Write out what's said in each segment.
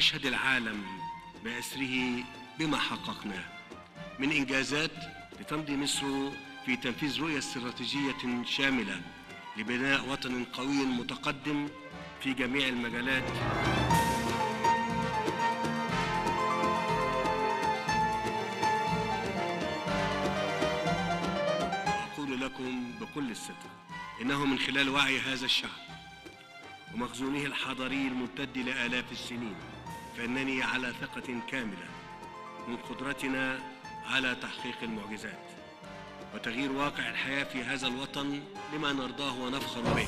ليشهد العالم بأسره بما حققناه من إنجازات لتمضي مصر في تنفيذ رؤية استراتيجية شاملة لبناء وطن قوي متقدم في جميع المجالات وأقول لكم بكل الصدق إنه من خلال وعي هذا الشعب ومخزونه الحضاري الممتد لآلاف السنين فإنني على ثقة كاملة من قدرتنا على تحقيق المعجزات وتغيير واقع الحياة في هذا الوطن لما نرضاه ونفخر به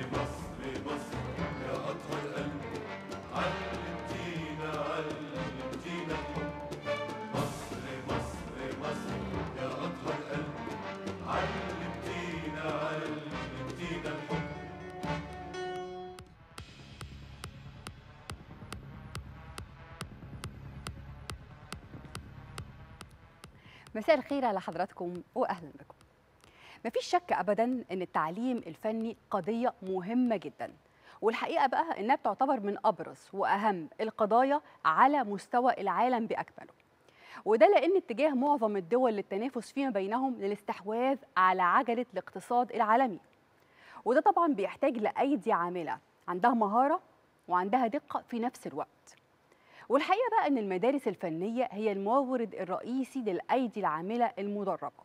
مساء الخير على حضراتكم واهلا بكم. مفيش شك ابدا ان التعليم الفني قضيه مهمه جدا والحقيقه بقى انها بتعتبر من ابرز واهم القضايا على مستوى العالم باكمله. وده لان اتجاه معظم الدول للتنافس فيما بينهم للاستحواذ على عجله الاقتصاد العالمي. وده طبعا بيحتاج لايدي عامله عندها مهاره وعندها دقه في نفس الوقت. والحقيقه بقى ان المدارس الفنيه هي المورد الرئيسي للايدي العامله المدربه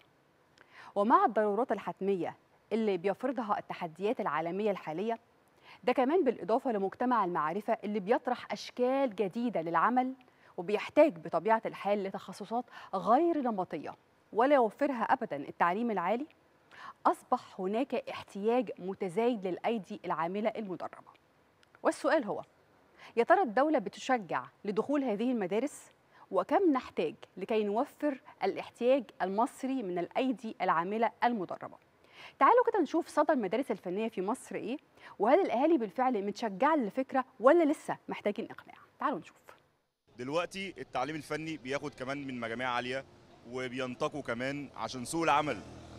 ومع الضرورات الحتميه اللي بيفرضها التحديات العالميه الحاليه ده كمان بالاضافه لمجتمع المعرفه اللي بيطرح اشكال جديده للعمل وبيحتاج بطبيعه الحال لتخصصات غير نمطيه ولا يوفرها ابدا التعليم العالي اصبح هناك احتياج متزايد للايدي العامله المدربه والسؤال هو يا ترى الدولة بتشجع لدخول هذه المدارس؟ وكم نحتاج لكي نوفر الاحتياج المصري من الأيدي العاملة المدربة؟ تعالوا كده نشوف صدى المدارس الفنية في مصر إيه؟ وهل الأهالي بالفعل متشجعة للفكرة ولا لسه محتاجين إقناع؟ تعالوا نشوف دلوقتي التعليم الفني بياخد كمان من مجاميع عاليه وبينتقوا كمان عشان سوق العمل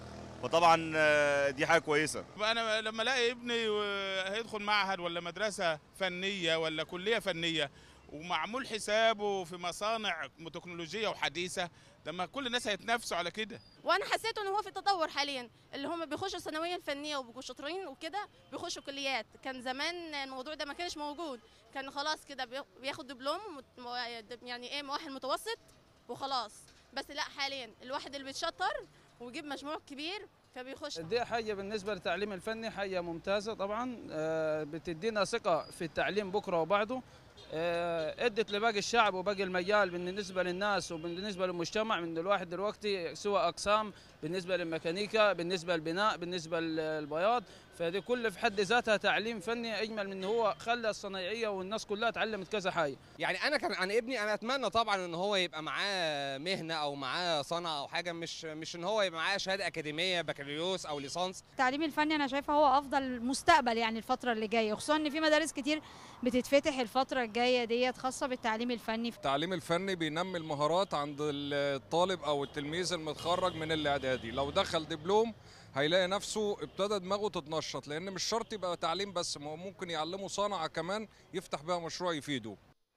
فطبعا آه، دي حاجه كويسه انا لما الاقي ابني هيدخل معهد ولا مدرسه فنيه ولا كليه فنيه ومعمول حسابه في مصانع تكنولوجيه وحديثه لما كل الناس هيتنافسوا على كده وانا حسيت ان هو في تطور حاليا اللي هم بيخشوا الثانويه الفنيه وبيبقوا شاطرين وكده بيخشوا كليات كان زمان الموضوع ده ما كانش موجود كان خلاص كده بي- بياخد دبلوم مت- يعني ايه مؤهل متوسط وخلاص بس لا حاليا الواحد اللي بيتشطر ويجيب مجموع كبير فبيخش دي حاجة بالنسبة للتعليم الفني حاجة ممتازة طبعا آه، بتدينا ثقة في التعليم بكرة وبعده آه، ادت لباقي الشعب وباقي المجال بالنسبة للناس وبالنسبة للمجتمع من الواحد دلوقتي سوى أقسام بالنسبة للميكانيكا بالنسبة للبناء بالنسبة للبياض فدي كل في حد ذاتها تعليم فني أجمل من إن هو خلى الصنايعية والناس كلها اتعلمت كذا حاجة يعني انا كان عن ابني انا اتمنى طبعا ان هو يبقى معاه مهنه او معاه صنعه او حاجه مش مش ان هو يبقى معاه شهاده اكاديميه بكالوريوس او ليسانس التعليم الفني انا شايفه هو افضل مستقبل يعني الفتره اللي جايه خصوصا ان في مدارس كتير بتتفتح الفتره الجايه ديت خاصه بالتعليم الفني التعليم الفني بينمي المهارات عند الطالب او التلميذ المتخرج من الاعدادي لو دخل دبلوم هيلاقي نفسه ابتدى دماغه تتنشط لان مش شرط يبقى تعليم بس ما هو ممكن يعلمه صنعه كمان يفتح بيها مشروع يفيده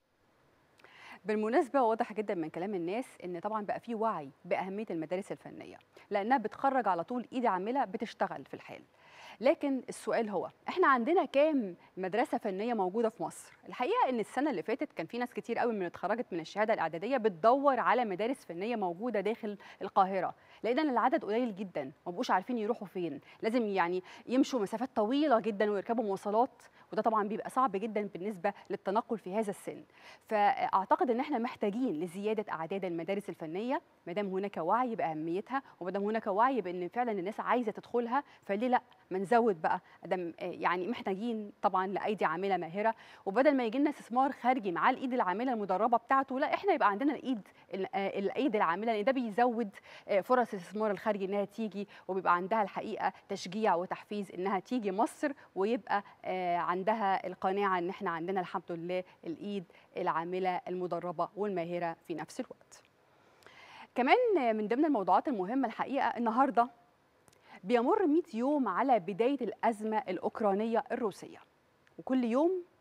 بالمناسبة واضح جدا من كلام الناس ان طبعا بقى في وعي باهمية المدارس الفنية لانها بتخرج على طول ايد عاملة بتشتغل في الحال لكن السؤال هو احنا عندنا كام مدرسة فنية موجودة في مصر الحقيقة ان السنة اللي فاتت كان في ناس كتير قوي من اتخرجت من الشهادة الاعدادية بتدور على مدارس فنية موجودة داخل القاهرة لان العدد قليل جدا ما بقوش عارفين يروحوا فين لازم يعني يمشوا مسافات طويلة جدا ويركبوا مواصلات وده طبعا بيبقى صعب جدا بالنسبة للتنقل في هذا السن فاعتقد ان احنا محتاجين لزياده اعداد المدارس الفنيه ما دام هناك وعي باهميتها وما دام هناك وعي بان فعلا الناس عايزه تدخلها فليه لا ما نزود بقى ادم يعني محتاجين طبعا لايدي عامله ماهره وبدل ما يجي لنا استثمار خارجي مع الايد العامله المدربه بتاعته لا احنا يبقى عندنا الايد ال- آه، الايد العامله لان ده بيزود آه، فرص الاستثمار الخارجي انها تيجي وبيبقى عندها الحقيقه تشجيع وتحفيز انها تيجي مصر ويبقى آه، عندها القناعه ان احنا عندنا الحمد لله الايد العامله المدربه والماهره في نفس الوقت. كمان من ضمن الموضوعات المهمه الحقيقه النهارده بيمر 100 يوم على بدايه الازمه الاوكرانيه الروسيه وكل يوم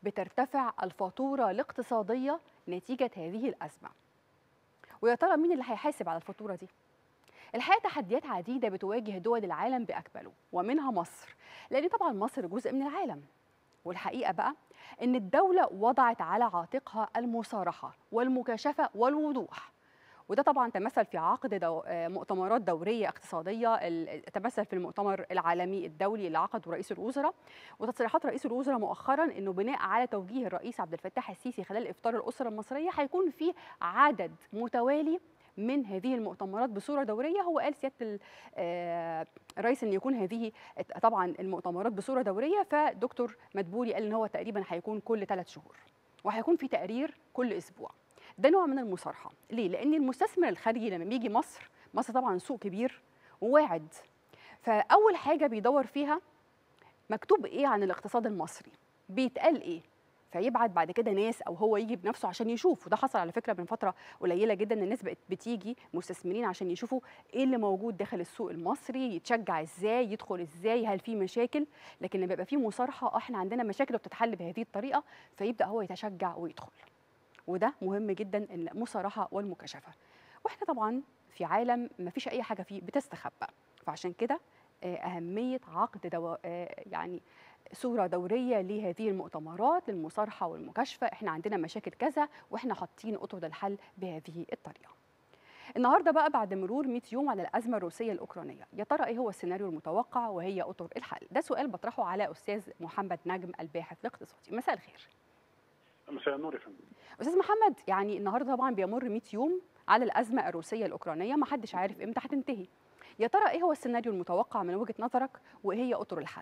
بترتفع الفاتورة الاقتصادية نتيجة هذه الأزمة ويا ترى مين اللي هيحاسب على الفاتورة دي؟ الحقيقة تحديات عديدة بتواجه دول العالم بأكمله ومنها مصر لأن طبعا مصر جزء من العالم والحقيقة بقى إن الدولة وضعت على عاتقها المصارحة والمكاشفة والوضوح وده طبعا تمثل في عقد دو... مؤتمرات دورية اقتصادية ال- تمثل في المؤتمر العالمي الدولي اللي عقده رئيس الوزراء وتصريحات رئيس الوزراء مؤخرا انه بناء على توجيه الرئيس عبد الفتاح السيسي خلال افطار الاسره المصريه هيكون في عدد متوالي من هذه المؤتمرات بصوره دوريه هو قال سياده ال- آه، الرئيس ان يكون هذه طبعا المؤتمرات بصوره دوريه فدكتور مدبولي قال ان هو تقريبا هيكون كل ثلاث شهور وهيكون في تقرير كل اسبوع ده نوع من المصارحه ليه لان المستثمر الخارجي لما بيجي مصر مصر طبعا سوق كبير وواعد فاول حاجه بيدور فيها مكتوب ايه عن الاقتصاد المصري بيتقال ايه فيبعت بعد كده ناس او هو يجي بنفسه عشان يشوف وده حصل على فكره من فتره قليله جدا ان الناس بقت بتيجي مستثمرين عشان يشوفوا ايه اللي موجود داخل السوق المصري يتشجع ازاي يدخل ازاي هل في مشاكل لكن لما يبقى في مصارحه آه، احنا عندنا مشاكل وبتتحل بهذه الطريقه فيبدا هو يتشجع ويدخل وده مهم جدا المصارحه والمكاشفه واحنا طبعا في عالم ما فيش اي حاجه فيه بتستخبى فعشان كده آه، اهميه عقد دو... آه، يعني صوره دوريه لهذه المؤتمرات للمصارحه والمكاشفه احنا عندنا مشاكل كذا واحنا حاطين اطر الحل بهذه الطريقه النهارده بقى بعد مرور 100 يوم على الازمه الروسيه الاوكرانيه يا ترى ايه هو السيناريو المتوقع وهي اطر الحل ده سؤال بطرحه على استاذ محمد نجم الباحث الاقتصادي مساء الخير مساء النور يا فندم استاذ محمد يعني النهارده طبعا بيمر 100 يوم على الازمه الروسيه الاوكرانيه ما حدش عارف امتى هتنتهي يا ترى ايه هو السيناريو المتوقع من وجهه نظرك وايه هي اطر الحل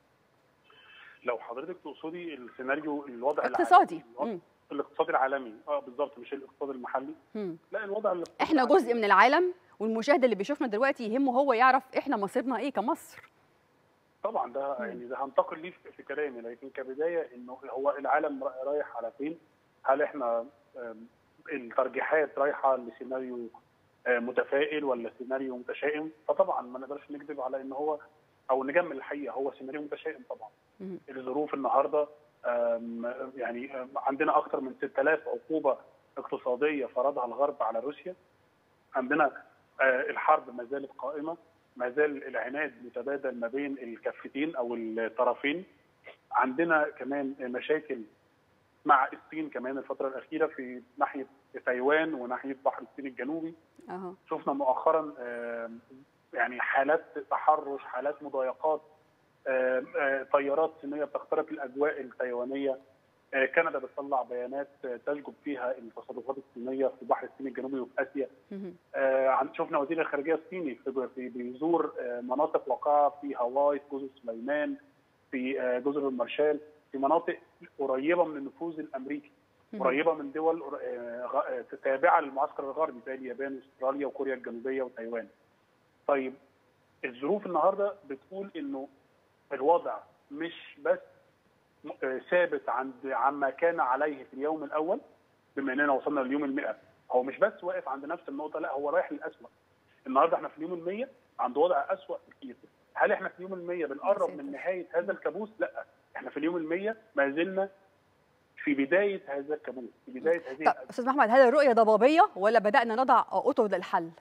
لو حضرتك تقصدي السيناريو الوضع اقتصادي العالمي الوضع- مم. الاقتصاد العالمي اه بالظبط مش الاقتصاد المحلي مم. لا الوضع الاقتصادي احنا العالمي. جزء من العالم والمشاهد اللي بيشوفنا دلوقتي يهمه هو يعرف احنا مصيرنا ايه كمصر طبعا ده يعني ده هنتقل ليه في- في كلامي لكن كبدايه انه هو العالم را- رايح على فين؟ هل احنا آم، الترجيحات رايحه لسيناريو آه، متفائل ولا سيناريو متشائم؟ فطبعا ما نقدرش نكذب على ان هو او نجمل الحقيقه هو سيناريو متشائم طبعا. مم. الظروف النهارده آم، يعني آم، عندنا اكثر من 6000 عقوبه اقتصاديه فرضها الغرب على روسيا. عندنا آه، الحرب ما زالت قائمه ما زال العناد متبادل ما بين الكفتين او الطرفين عندنا كمان مشاكل مع الصين كمان الفتره الاخيره في ناحيه تايوان وناحيه بحر الصين الجنوبي اهو شفنا مؤخرا آم، يعني حالات تحرش حالات مضايقات آم، آه، طيارات صينيه بتخترق الاجواء التايوانيه آه، كندا بتطلع بيانات آه، تشجب فيها التصرفات الصينيه في بحر الصين الجنوبي وفي اسيا مهم. آه، عن- شفنا وزير الخارجيه الصيني في في- بيزور آه، مناطق واقعه في هاواي في جزر سليمان في آه، جزر المارشال في مناطق قريبه من النفوذ الامريكي مهم. قريبه من دول قر- آه، غ- آه، تابعه للمعسكر الغربي زي اليابان واستراليا وكوريا الجنوبيه وتايوان. طيب الظروف النهارده بتقول انه الوضع مش بس م- آه، ثابت عند عما كان عليه في اليوم الاول بما اننا وصلنا لليوم المئة هو مش بس واقف عند نفس النقطه لا هو رايح للاسوء النهارده احنا في اليوم المية عند وضع اسوء كتير هل احنا في اليوم المية بنقرب من نهايه هذا الكابوس لا احنا في اليوم المية ما زلنا في بدايه هذا الكابوس في بدايه هذه طب استاذ محمد هل الرؤيه ضبابيه ولا بدانا نضع اطر للحل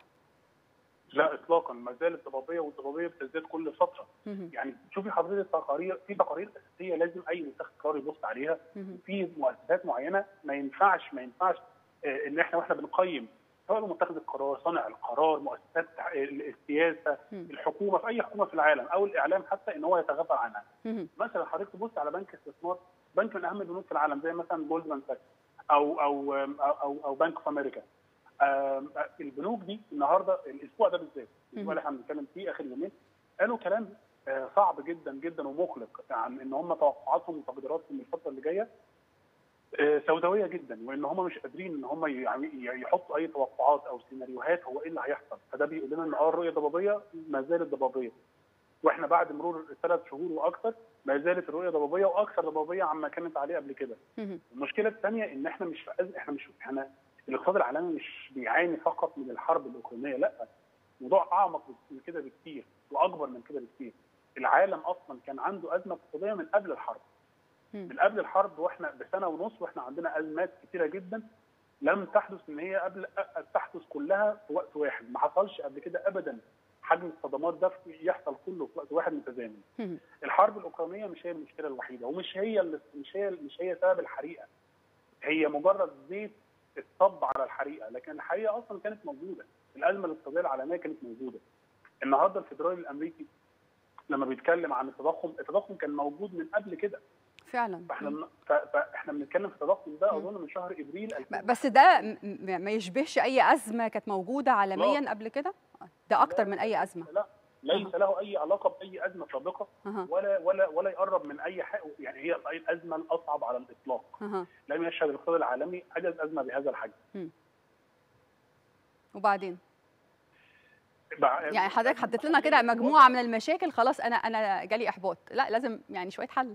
لا اطلاقا ما زالت ضبابيه والضبابيه بتزداد كل فتره مهم. يعني شوفي حضرتك تقارير في تقارير اساسيه لازم اي متخذ قرار يبص عليها مهم. في مؤسسات معينه ما ينفعش ما ينفعش آه، ان احنا واحنا بنقيم سواء متخذ القرار صانع القرار مؤسسات التع- السياسه مم. الحكومه في اي حكومه في العالم او الاعلام حتى ان هو يتغافل عنها مهم. مثلا حضرتك تبص على بنك استثمار بنك من اهم البنوك في العالم زي مثلا جولدمان ساكس او او او او, أو بنك اوف امريكا آم، البنوك دي النهارده الاسبوع ده بالذات الاسبوع اللي احنا بنتكلم فيه اخر يومين قالوا كلام آه، صعب جدا جدا ومقلق عن ان هم توقعاتهم وتقديراتهم الفتره اللي جايه آه، سوداويه جدا وان هم مش قادرين ان هم يعني يحطوا اي توقعات او سيناريوهات هو ايه اللي هيحصل فده بيقول لنا ان اه الرؤيه ضبابيه ما زالت ضبابيه واحنا بعد مرور ثلاث شهور واكثر ما زالت الرؤيه ضبابيه واكثر ضبابيه عما كانت عليه قبل كده مهم. المشكله الثانيه ان احنا مش في أز... احنا مش احنا الاقتصاد العالمي مش بيعاني فقط من الحرب الاوكرانيه لا الموضوع اعمق من كده بكتير واكبر من كده بكتير العالم اصلا كان عنده ازمه اقتصاديه من قبل الحرب مم. من قبل الحرب واحنا بسنه ونص واحنا عندنا ازمات كتيره جدا لم تحدث ان هي قبل أ- تحدث كلها في وقت واحد ما حصلش قبل كده ابدا حجم الصدمات ده في- يحصل كله في وقت واحد متزامن مم. الحرب الاوكرانيه مش هي المشكله الوحيده ومش هي اللي مش هي مش هي سبب الحريقه هي مجرد زيت اتصب على الحريقه لكن الحريقه اصلا كانت موجوده الازمه الاقتصاديه العالميه كانت موجوده النهارده الفدرالي الامريكي لما بيتكلم عن التضخم التضخم كان موجود من قبل كده فعلا فاحنا مم. ف- فاحنا بنتكلم في التضخم ده مم. اظن من شهر ابريل 2000 بس ده م- م- ما يشبهش اي ازمه كانت موجوده عالميا قبل كده ده اكتر من اي ازمه لا ليس له اي علاقه باي ازمه سابقه أها. ولا ولا ولا يقرب من اي حق يعني هي الازمه الاصعب على الاطلاق أها. لم يشهد الاقتصاد العالمي حدث ازمه بهذا الحجم وبعدين بع- يعني حضرتك حطيت لنا كده مجموعه من المشاكل خلاص انا انا جالي احباط لا لازم يعني شويه حل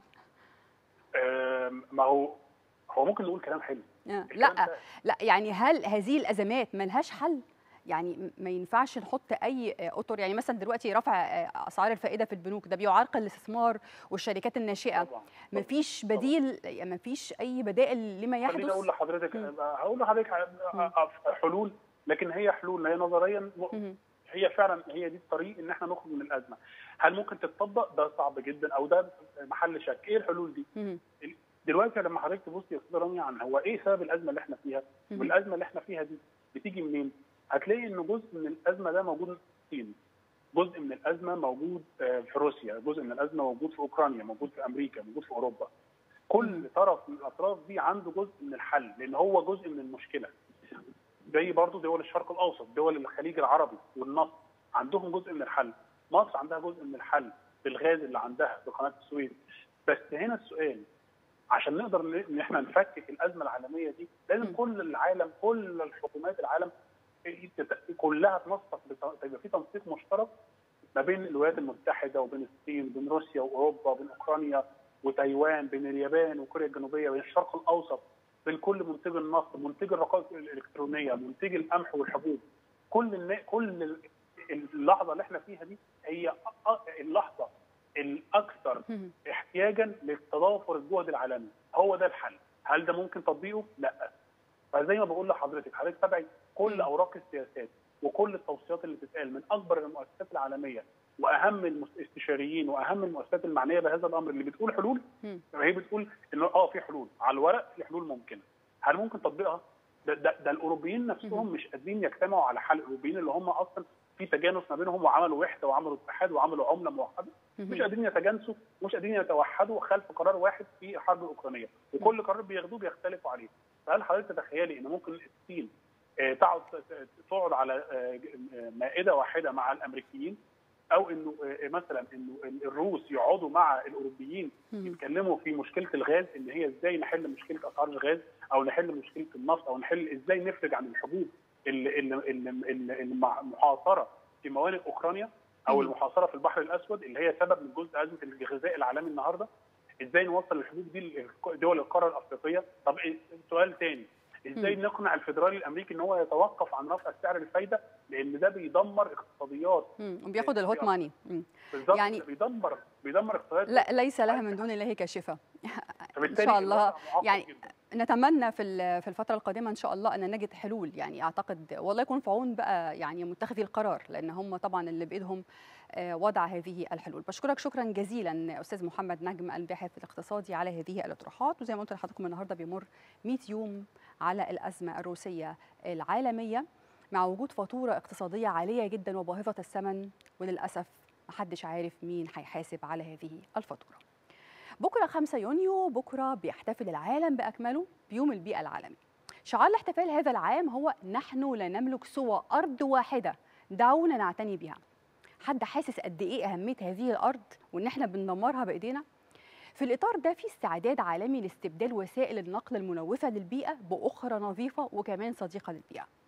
آم، ما هو هو ممكن نقول كلام حلو آه، الكلام لا ده- لا يعني هل هذه الازمات ملهاش حل يعني م- ما ينفعش نحط اي آه، اطر يعني مثلا دلوقتي رفع آه، اسعار الفائده في البنوك ده بيعرقل الاستثمار والشركات الناشئه طبعا مفيش بديل يعني مفيش اي بدائل لما خليني اقول يحدث لحضرتك مم. هقول لحضرتك مم. حلول لكن هي حلول هي نظريا م- مهم. هي فعلا هي دي الطريق ان احنا نخرج من الازمه هل ممكن تتطبق ده صعب جدا او ده محل شك ايه الحلول دي مهم. دلوقتي لما حضرتك تبصي يا استاذ رامي عن هو ايه سبب الازمه اللي احنا فيها مهم. والازمه اللي احنا فيها دي بتيجي منين هتلاقي ان جزء من الازمه ده موجود في الصين جزء من الازمه موجود آه، في روسيا جزء من الازمه موجود في اوكرانيا موجود في امريكا موجود في اوروبا كل طرف من الاطراف دي عنده جزء من الحل لان هو جزء من المشكله زي برضو دول الشرق الاوسط دول الخليج العربي والنصر عندهم جزء من الحل مصر عندها جزء من الحل بالغاز اللي عندها بقناه السويس بس هنا السؤال عشان نقدر ن- ان احنا نفكك الازمه العالميه دي لازم م. كل العالم كل الحكومات العالم تت- كلها تنسق بت- يبقى في تنسيق مشترك ما بين الولايات المتحده وبين الصين وبين روسيا واوروبا وبين اوكرانيا وتايوان بين اليابان وكوريا الجنوبيه بين الشرق الاوسط بين كل منتج النفط منتج الرقائق الالكترونيه منتج القمح والحبوب كل النا... كل ال- اللحظه اللي احنا فيها دي هي أ- أ- اللحظه الاكثر مهم. احتياجا لتضافر الجهد العالمي هو ده الحل هل ده ممكن تطبيقه لا فزي ما بقول لحضرتك حضرتك تابعي كل مم. اوراق السياسات وكل التوصيات اللي بتتقال من اكبر المؤسسات العالميه واهم الاستشاريين واهم المؤسسات المعنيه بهذا الامر اللي بتقول حلول مم. هي بتقول انه اه في حلول على الورق في حلول ممكنه هل ممكن تطبيقها ده, ده, ده الاوروبيين نفسهم مم. مش قادرين يجتمعوا على حل الاوروبيين اللي هم اصلا في تجانس ما بينهم وعملوا وحده وعملوا اتحاد وعملوا عمله موحده مش مهم. قادرين يتجانسوا مش قادرين يتوحدوا خلف قرار واحد في الحرب الاوكرانيه وكل قرار بياخدوه بيختلفوا عليه فهل حضرتك تتخيلي ان ممكن الصين آه، تقعد تقعد على آه، آه، مائده واحده مع الامريكيين او انه آه، مثلا انه الروس يقعدوا مع الاوروبيين مهم. يتكلموا في مشكله الغاز ان هي ازاي نحل مشكله اسعار الغاز او نحل مشكله النفط او نحل ازاي نفرج عن الحبوب اللي اللي اللي, اللي اللي مع- محاصره في موانئ اوكرانيا او مم. المحاصره في البحر الاسود اللي هي سبب من جزء ازمه الغذاء العالمي النهارده ازاي نوصل الحبوب دي لدول القاره الافريقيه طب إيه- سؤال تاني ازاي نقنع الفدرالي الامريكي ان هو يتوقف عن رفع سعر الفايده لان ده بيدمر اقتصاديات مم. وبياخد الهوت ماني مم. بالظبط يعني- يعني بيدمر بيدمر اقتصادات لا ليس لها من دون الله كاشفه فبالتالي إن شاء الله الوضع معقد يعني جداً. نتمنى في ال- في الفتره القادمه ان شاء الله ان نجد حلول يعني اعتقد والله يكون في عون بقى يعني متخذي القرار لان هم طبعا اللي بايدهم آه، وضع هذه الحلول بشكرك شكرا جزيلا استاذ محمد نجم الباحث الاقتصادي على هذه الاطروحات وزي ما قلت لحضراتكم النهارده بيمر 100 يوم على الازمه الروسيه العالميه مع وجود فاتوره اقتصاديه عاليه جدا وباهظه الثمن وللاسف محدش عارف مين هيحاسب على هذه الفاتوره بكره 5 يونيو بكره بيحتفل العالم باكمله بيوم البيئه العالمي شعار الاحتفال هذا العام هو نحن لا نملك سوى ارض واحده دعونا نعتني بها حد حاسس قد ايه اهميه هذه الارض وان احنا بندمرها بايدينا في الاطار ده في استعداد عالمي لاستبدال وسائل النقل الملوثه للبيئه باخرى نظيفه وكمان صديقه للبيئه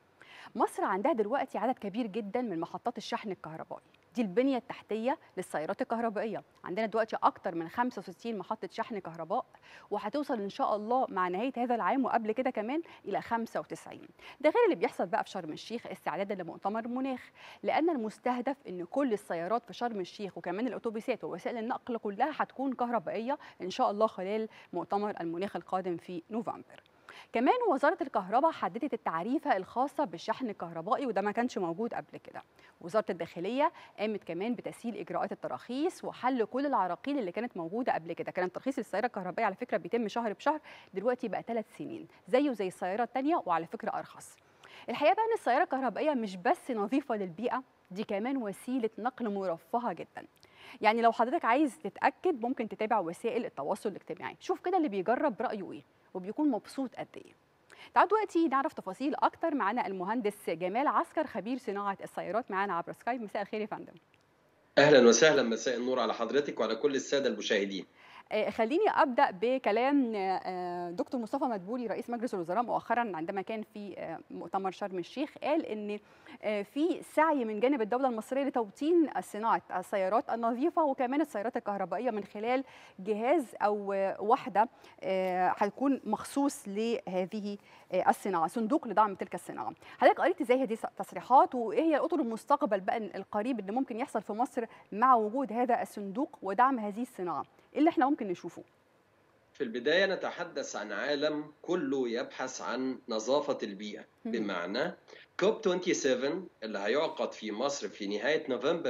مصر عندها دلوقتي عدد كبير جدا من محطات الشحن الكهربائي دي البنية التحتية للسيارات الكهربائية عندنا دلوقتي أكتر من 65 محطة شحن كهرباء وهتوصل إن شاء الله مع نهاية هذا العام وقبل كده كمان إلى 95 ده غير اللي بيحصل بقى في شرم الشيخ استعدادا لمؤتمر المناخ لأن المستهدف إن كل السيارات في شرم الشيخ وكمان الأتوبيسات ووسائل النقل كلها هتكون كهربائية إن شاء الله خلال مؤتمر المناخ القادم في نوفمبر كمان وزارة الكهرباء حددت التعريفة الخاصة بالشحن الكهربائي وده ما كانش موجود قبل كده وزارة الداخلية قامت كمان بتسهيل إجراءات التراخيص وحل كل العراقيل اللي كانت موجودة قبل كده كان ترخيص السيارة الكهربائية على فكرة بيتم شهر بشهر دلوقتي بقى ثلاث سنين زيه زي السيارة التانية وعلى فكرة أرخص الحقيقة بقى إن السيارة الكهربائية مش بس نظيفة للبيئة دي كمان وسيلة نقل مرفهة جدا يعني لو حضرتك عايز تتأكد ممكن تتابع وسائل التواصل الاجتماعي شوف كده اللي بيجرب رأيه إيه وبيكون مبسوط قد ايه تعالوا دلوقتي نعرف تفاصيل اكتر معانا المهندس جمال عسكر خبير صناعه السيارات معانا عبر سكايب مساء الخير يا فندم اهلا وسهلا مساء النور على حضرتك وعلى كل الساده المشاهدين آه، خليني ابدا بكلام آه، دكتور مصطفى مدبولي رئيس مجلس الوزراء مؤخرا عندما كان في آه، مؤتمر شرم الشيخ قال ان في سعي من جانب الدوله المصريه لتوطين صناعه السيارات النظيفه وكمان السيارات الكهربائيه من خلال جهاز او وحده هتكون مخصوص لهذه الصناعه صندوق لدعم تلك الصناعه حضرتك قريت ازاي هذه التصريحات وايه هي اطر المستقبل بقى القريب اللي ممكن يحصل في مصر مع وجود هذا الصندوق ودعم هذه الصناعه ايه اللي احنا ممكن نشوفه في البداية نتحدث عن عالم كله يبحث عن نظافة البيئة بمعنى كوب 27 اللي هيعقد في مصر في نهاية نوفمبر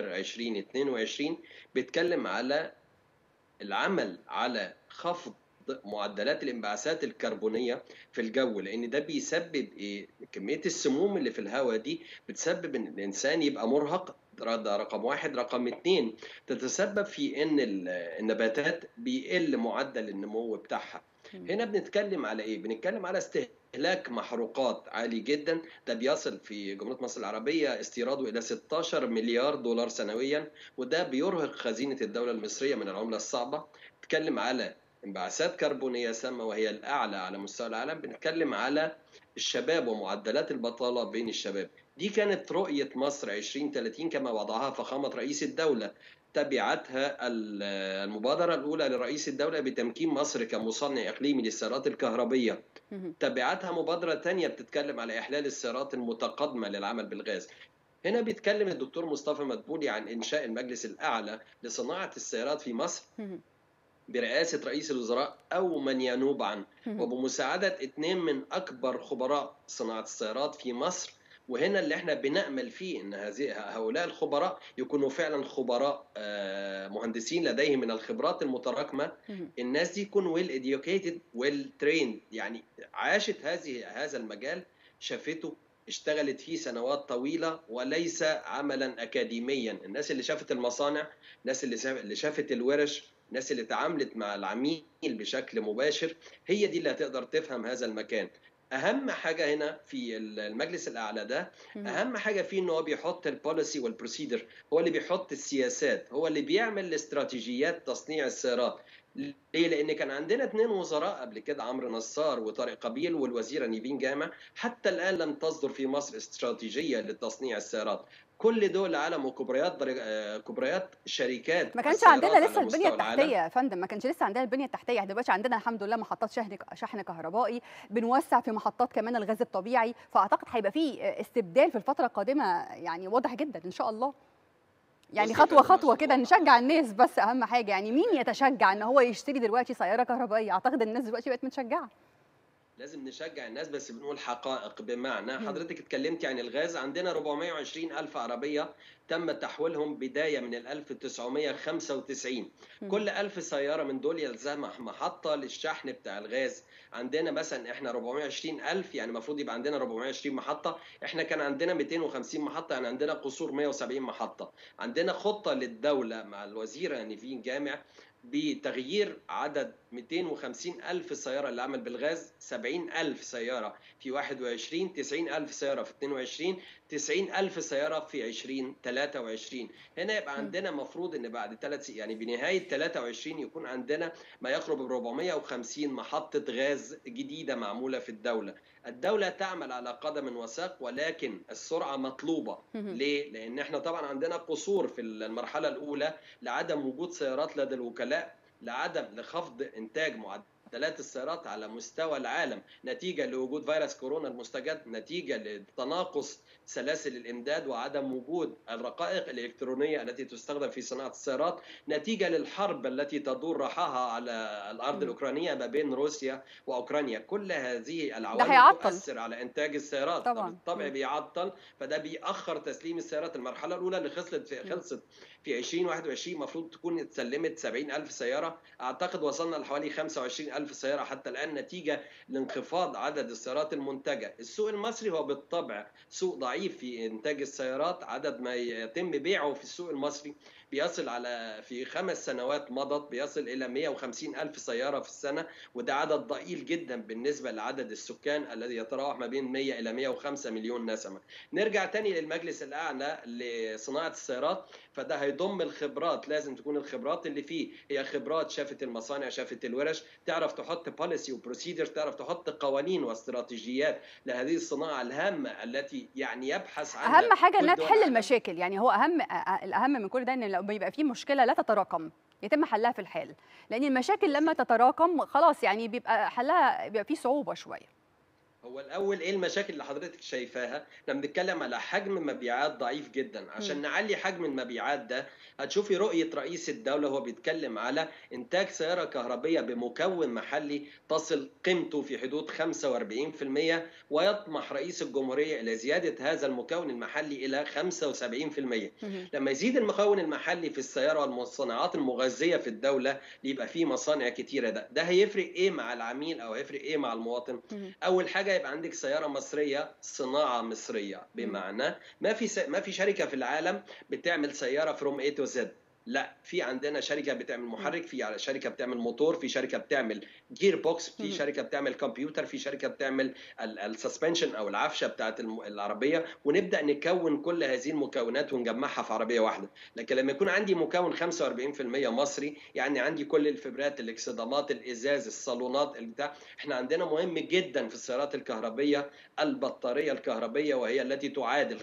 2022 بيتكلم على العمل على خفض معدلات الانبعاثات الكربونيه في الجو لان ده بيسبب ايه كميه السموم اللي في الهواء دي بتسبب ان الانسان يبقى مرهق ده رقم واحد رقم اتنين تتسبب في ان النباتات بيقل معدل النمو بتاعها هنا بنتكلم على ايه بنتكلم على استهلاك محروقات عالي جدا ده بيصل في جمهوريه مصر العربيه استيراده الى 16 مليار دولار سنويا وده بيرهق خزينه الدوله المصريه من العمله الصعبه بنتكلم على انبعاثات كربونيه سامه وهي الاعلى على مستوى العالم بنتكلم على الشباب ومعدلات البطاله بين الشباب دي كانت رؤيه مصر 2030 كما وضعها فخامه رئيس الدوله تبعتها المبادرة الأولى لرئيس الدولة بتمكين مصر كمصنع إقليمي للسيارات الكهربية تبعتها مبادرة ثانية بتتكلم على إحلال السيارات المتقدمة للعمل بالغاز هنا بيتكلم الدكتور مصطفى مدبولي عن إنشاء المجلس الأعلى لصناعة السيارات في مصر برئاسة رئيس الوزراء أو من ينوب عنه وبمساعدة اثنين من أكبر خبراء صناعة السيارات في مصر وهنا اللي احنا بنأمل فيه ان هذه هؤلاء الخبراء يكونوا فعلا خبراء مهندسين لديهم من الخبرات المتراكمه الناس دي يكون ويل educated ويل تريند يعني عاشت هذه هذا المجال شافته اشتغلت فيه سنوات طويلة وليس عملا أكاديميا الناس اللي شافت المصانع الناس اللي شافت الورش الناس اللي تعاملت مع العميل بشكل مباشر هي دي اللي هتقدر تفهم هذا المكان اهم حاجه هنا في المجلس الاعلى ده اهم حاجه فيه ان هو بيحط البوليسي والبروسيدر هو اللي بيحط السياسات هو اللي بيعمل استراتيجيات تصنيع السيارات ليه؟ لأن كان عندنا اثنين وزراء قبل كده عمرو نصار وطارق قبيل والوزيرة نيفين جامع حتى الآن لم تصدر في مصر استراتيجية لتصنيع السيارات كل دول عالم وكبريات كبريات شركات ما كانش عندنا لسه البنيه التحتيه يا فندم ما كانش لسه عندنا البنيه التحتيه دلوقتي عندنا الحمد لله محطات شحن شحن كهربائي بنوسع في محطات كمان الغاز الطبيعي فاعتقد هيبقى في استبدال في الفتره القادمه يعني واضح جدا ان شاء الله يعني خطوه خطوه كده نشجع الناس بس اهم حاجه يعني مين يتشجع ان هو يشتري دلوقتي سياره كهربائيه اعتقد الناس دلوقتي بقت متشجعه لازم نشجع الناس بس بنقول حقائق بمعنى حضرتك اتكلمتي عن الغاز عندنا 420 ألف عربية تم تحويلهم بداية من 1995 كل ألف سيارة من دول يلزمها محطة للشحن بتاع الغاز عندنا مثلا احنا 420 ألف يعني المفروض يبقى عندنا 420 محطة احنا كان عندنا 250 محطة يعني عندنا قصور 170 محطة عندنا خطة للدولة مع الوزيرة نيفين جامع بتغيير عدد 250 ألف سيارة اللي عمل بالغاز 70 ألف سيارة في 21 90 ألف سيارة في 22 90 ألف سيارة في 20 23 هنا يبقى عندنا مفروض ان بعد ثلاث يعني بنهاية 23 يكون عندنا ما يقرب ب 450 محطة غاز جديدة معمولة في الدولة الدولة تعمل على قدم وساق ولكن السرعة مطلوبة ليه؟ لأن احنا طبعا عندنا قصور في المرحلة الأولى لعدم وجود سيارات لدى الوكلاء لعدم لخفض إنتاج معدلات السيارات على مستوى العالم نتيجة لوجود فيروس كورونا المستجد نتيجة لتناقص سلاسل الامداد وعدم وجود الرقائق الالكترونيه التي تستخدم في صناعه السيارات نتيجه للحرب التي تدور رحاها على الارض الاوكرانيه ما بين روسيا واوكرانيا كل هذه العوامل تؤثر على انتاج السيارات طبعا بالطبع بيعطل فده بيأخر تسليم السيارات المرحله الاولى اللي خلصت في خلصت في 2021 المفروض تكون اتسلمت 70 ألف سيارة أعتقد وصلنا لحوالي 25 ألف سيارة حتى الآن نتيجة لانخفاض عدد السيارات المنتجة السوق المصري هو بالطبع سوق ضعيف في إنتاج السيارات عدد ما يتم بيعه في السوق المصري بيصل على في خمس سنوات مضت بيصل إلى 150 ألف سيارة في السنة وده عدد ضئيل جدا بالنسبة لعدد السكان الذي يتراوح ما بين 100 إلى 105 مليون نسمة نرجع تاني للمجلس الأعلى لصناعة السيارات فده هيضم الخبرات لازم تكون الخبرات اللي فيه هي خبرات شافت المصانع شافت الورش تعرف تحط بوليسي وبروسيدر تعرف تحط قوانين واستراتيجيات لهذه الصناعة الهامة التي يعني يبحث عنها أهم حاجة إنها تحل المشاكل يعني هو أهم الأهم من كل ده إن لو بيبقى في مشكله لا تتراكم يتم حلها في الحال لان المشاكل لما تتراكم خلاص يعني بيبقى حلها بيبقى فيه صعوبه شويه هو الاول ايه المشاكل اللي حضرتك شايفاها احنا بنتكلم على حجم مبيعات ضعيف جدا عشان م. نعلي حجم المبيعات ده هتشوفي رؤيه رئيس الدوله هو بيتكلم على انتاج سياره كهربيه بمكون محلي تصل قيمته في حدود 45% ويطمح رئيس الجمهوريه الى زياده هذا المكون المحلي الى 75% م. لما يزيد المكون المحلي في السياره والصناعات المغذيه في الدوله يبقى في مصانع كتيره ده ده هيفرق ايه مع العميل او هيفرق ايه مع المواطن م. اول حاجه يبقى عندك سياره مصريه صناعه مصريه بمعنى ما في ما في شركه في العالم بتعمل سياره فروم اي تو زد لا في عندنا شركه بتعمل محرك في شركه بتعمل موتور في شركه بتعمل جير بوكس في شركه بتعمل كمبيوتر في شركه بتعمل السسبنشن او العفشه بتاعه العربيه ونبدا نكون كل هذه المكونات ونجمعها في عربيه واحده لكن لما يكون عندي مكون 45% مصري يعني عندي كل الفبرات الاكسدامات الازاز الصالونات البتاع احنا عندنا مهم جدا في السيارات الكهربيه البطاريه الكهربيه وهي التي تعادل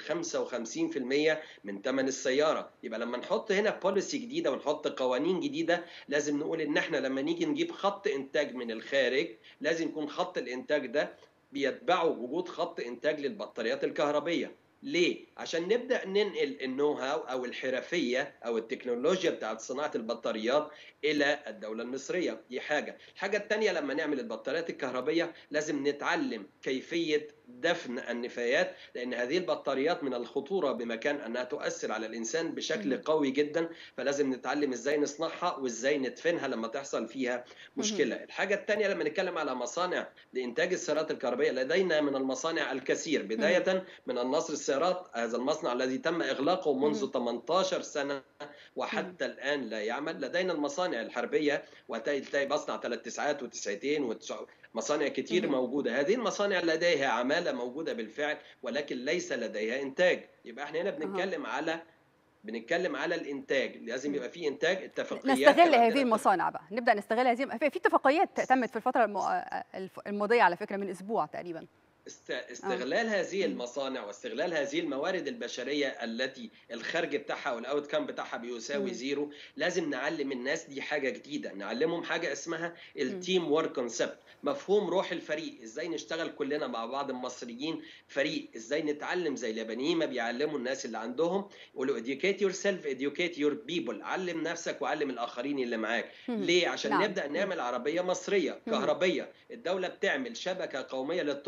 55% من ثمن السياره يبقى لما نحط هنا بوليسي جديده ونحط قوانين جديده لازم نقول ان احنا لما نيجي نجيب خط انتاج من الخارج لازم يكون خط الانتاج ده بيتبعه وجود خط انتاج للبطاريات الكهربيه ليه؟ عشان نبدا ننقل النو هاو او الحرفيه او التكنولوجيا بتاعت صناعه البطاريات الى الدوله المصريه، دي حاجه، الحاجه الثانيه لما نعمل البطاريات الكهربيه لازم نتعلم كيفيه دفن النفايات لان هذه البطاريات من الخطوره بمكان انها تؤثر على الانسان بشكل قوي جدا فلازم نتعلم ازاي نصنعها وازاي ندفنها لما تحصل فيها مشكله الحاجه الثانيه لما نتكلم على مصانع لانتاج السيارات الكهربائيه لدينا من المصانع الكثير بدايه من النصر السيارات هذا المصنع الذي تم اغلاقه منذ 18 سنه وحتى الان لا يعمل لدينا المصانع الحربيه وتلاقي مصنع ثلاث تسعات وتسعتين وتسع مصانع كتير موجودة هذه المصانع لديها عمالة موجودة بالفعل ولكن ليس لديها إنتاج يبقى احنا هنا بنتكلم على بنتكلم على الانتاج لازم يبقى في انتاج اتفاقيات نستغل هذه المصانع بقى نبدا نستغل هذه في اتفاقيات تمت في الفتره الماضيه على فكره من اسبوع تقريبا استغلال آه. هذه المصانع واستغلال هذه الموارد البشريه التي الخرج بتاعها والاوت كام بتاعها بيساوي م. زيرو لازم نعلم الناس دي حاجه جديده نعلمهم حاجه اسمها التيم وورك كونسبت مفهوم روح الفريق ازاي نشتغل كلنا مع بعض المصريين فريق ازاي نتعلم زي اليابانيين ما بيعلموا الناس اللي عندهم يقولوا educate yourself educate your people علم نفسك وعلم الاخرين اللي معاك م. ليه عشان نعم. نبدا نعمل عربيه مصريه كهربيه الدوله بتعمل شبكه قوميه للطرق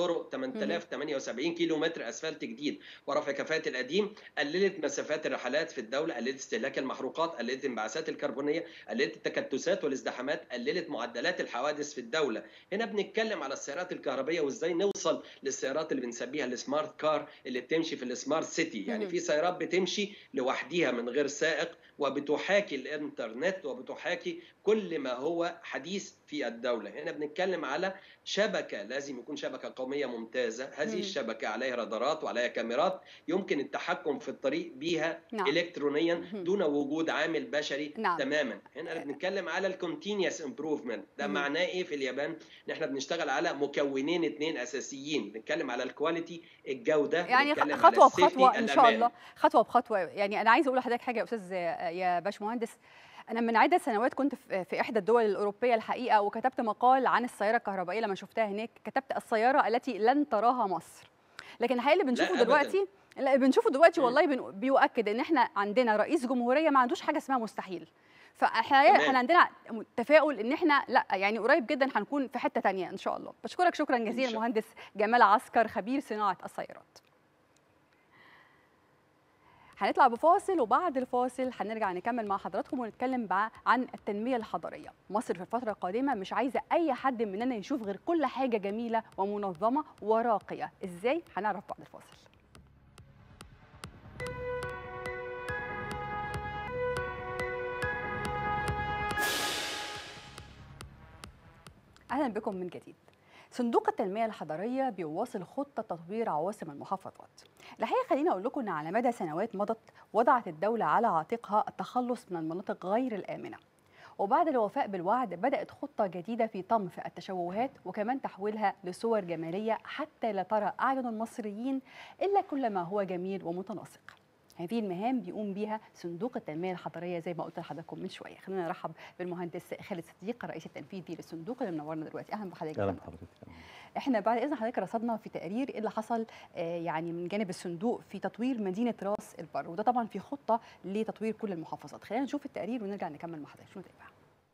8078 كيلو متر اسفلت جديد ورفع كفاءه القديم قللت مسافات الرحلات في الدوله قللت استهلاك المحروقات قللت الانبعاثات الكربونيه قللت التكتسات والازدحامات قللت معدلات الحوادث في الدوله هنا بنتكلم على السيارات الكهربائيه وازاي نوصل للسيارات اللي بنسميها السمارت كار اللي بتمشي في السمارت سيتي يعني في سيارات بتمشي لوحديها من غير سائق وبتحاكي الانترنت وبتحاكي كل ما هو حديث في الدوله هنا بنتكلم على شبكه لازم يكون شبكه قوميه ممتازه هذه مم. الشبكه عليها رادارات وعليها كاميرات يمكن التحكم في الطريق بيها نعم. الكترونيا مهم. دون وجود عامل بشري نعم. تماما هنا بنتكلم على الكونتينيوس امبروفمنت ده مهم. معناه ايه في اليابان ان احنا بنشتغل على مكونين اثنين اساسيين بنتكلم على الكواليتي الجوده يعني بنتكلم على خطوه السيفتي، بخطوه ان شاء الأمان. الله خطوه بخطوه يعني انا عايزه اقول لحضرتك حاجه يا استاذ يا باشمهندس انا من عده سنوات كنت في في احدى الدول الاوروبيه الحقيقه وكتبت مقال عن السياره الكهربائيه لما شفتها هناك كتبت السياره التي لن تراها مصر لكن الحقيقه اللي بنشوفه أبداً. دلوقتي لا بنشوفه دلوقتي مم. والله بن- بيؤكد ان احنا عندنا رئيس جمهوريه ما عندوش حاجه اسمها مستحيل فاحنا تمام. احنا عندنا تفاؤل ان احنا لا يعني قريب جدا هنكون في حته تانية ان شاء الله بشكرك شكرا جزيلا شاء- مهندس جمال عسكر خبير صناعه السيارات هنطلع بفاصل وبعد الفاصل هنرجع نكمل مع حضراتكم ونتكلم بقى عن التنميه الحضريه مصر في الفتره القادمه مش عايزه اي حد مننا يشوف غير كل حاجه جميله ومنظمه وراقيه ازاي هنعرف بعد الفاصل اهلا بكم من جديد صندوق التنميه الحضريه بيواصل خطه تطوير عواصم المحافظات الحقيقه خليني اقول لكم ان على مدى سنوات مضت وضعت الدوله على عاتقها التخلص من المناطق غير الامنه وبعد الوفاء بالوعد بدات خطه جديده في طمس التشوهات وكمان تحويلها لصور جماليه حتى لا ترى اعين المصريين الا كل ما هو جميل ومتناسق هذه المهام بيقوم بيها صندوق التنميه الحضريه زي ما قلت لحضراتكم من شويه خلينا نرحب بالمهندس خالد صديق الرئيس التنفيذي للصندوق اللي منورنا دلوقتي اهلا بحضرتك اهلا يا فندم. بحضرتك احنا بعد اذن حضرتك رصدنا في تقرير ايه اللي حصل آه، يعني من جانب الصندوق في تطوير مدينه راس البر وده طبعا في خطه لتطوير كل المحافظات خلينا نشوف التقرير ونرجع نكمل مع حضرتك شو نتابع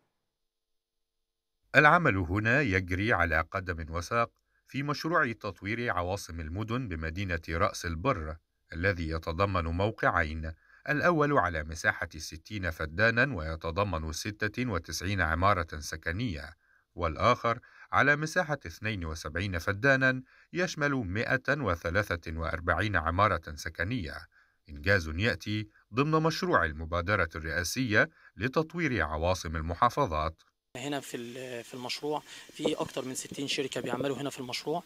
العمل هنا يجري على قدم وساق في مشروع تطوير عواصم المدن بمدينة رأس البر الذي يتضمن موقعين الأول على مساحة 60 فدانا ويتضمن 96 عمارة سكنية والآخر على مساحة 72 فدانا يشمل 143 عمارة سكنية إنجاز يأتي ضمن مشروع المبادرة الرئاسية لتطوير عواصم المحافظات هنا في ال- في المشروع في اكتر من 60 شركه بيعملوا هنا في المشروع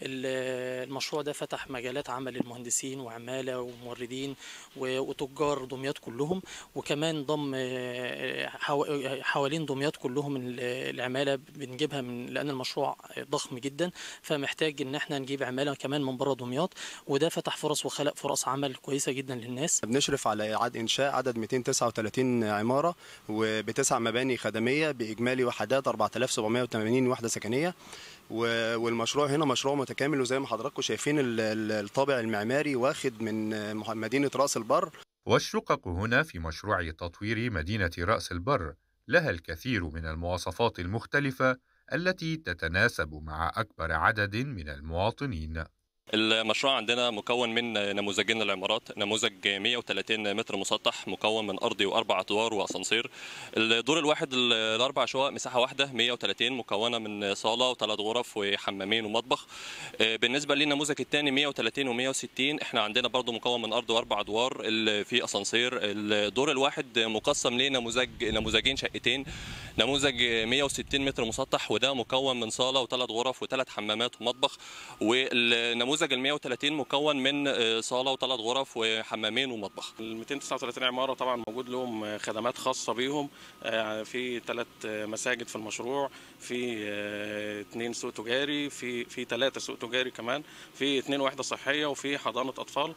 ال- المشروع ده فتح مجالات عمل للمهندسين وعماله وموردين و- وتجار دمياط كلهم وكمان ضم آه، حوا- حوالين دمياط كلهم ال- العماله بنجيبها من لان المشروع ضخم جدا فمحتاج ان احنا نجيب عماله كمان من بره دمياط وده فتح فرص وخلق فرص عمل كويسه جدا للناس بنشرف على إعادة إنشاء عدد 239 عمارة وبتسع مباني خدمية بإجمالي وحدات 4780 وحدة سكنية و- والمشروع هنا مشروع متكامل وزي ما حضراتكم شايفين ال- ال- الطابع المعماري واخد من مح- مدينة رأس البر والشقق هنا في مشروع تطوير مدينة رأس البر لها الكثير من المواصفات المختلفة التي تتناسب مع أكبر عدد من المواطنين المشروع عندنا مكون من نموذجين للعمارات نموذج 130 متر مسطح مكون من ارضي واربع ادوار واسانسير الدور الواحد ال- الاربع شقق مساحه واحده 130 مكونه من صاله وثلاث غرف وحمامين ومطبخ آه، بالنسبه للنموذج الثاني 130 و160 احنا عندنا برضو مكون من ارض واربع ادوار ال- في اسانسير الدور الواحد مقسم لنموذج نموذجين شقتين نموذج 160 متر مسطح وده مكون من صاله وثلاث غرف وثلاث حمامات ومطبخ والنموذج ال 130 مكون من آه، صاله وثلاث غرف وحمامين ومطبخ ال 239 عمارة طبعا موجود لهم خدمات خاصة بيهم آه، في ثلاث مساجد في المشروع في آه، اثنين سوق تجاري في في ثلاثة سوق تجاري كمان في اثنين وحدة صحية وفي حضانة أطفال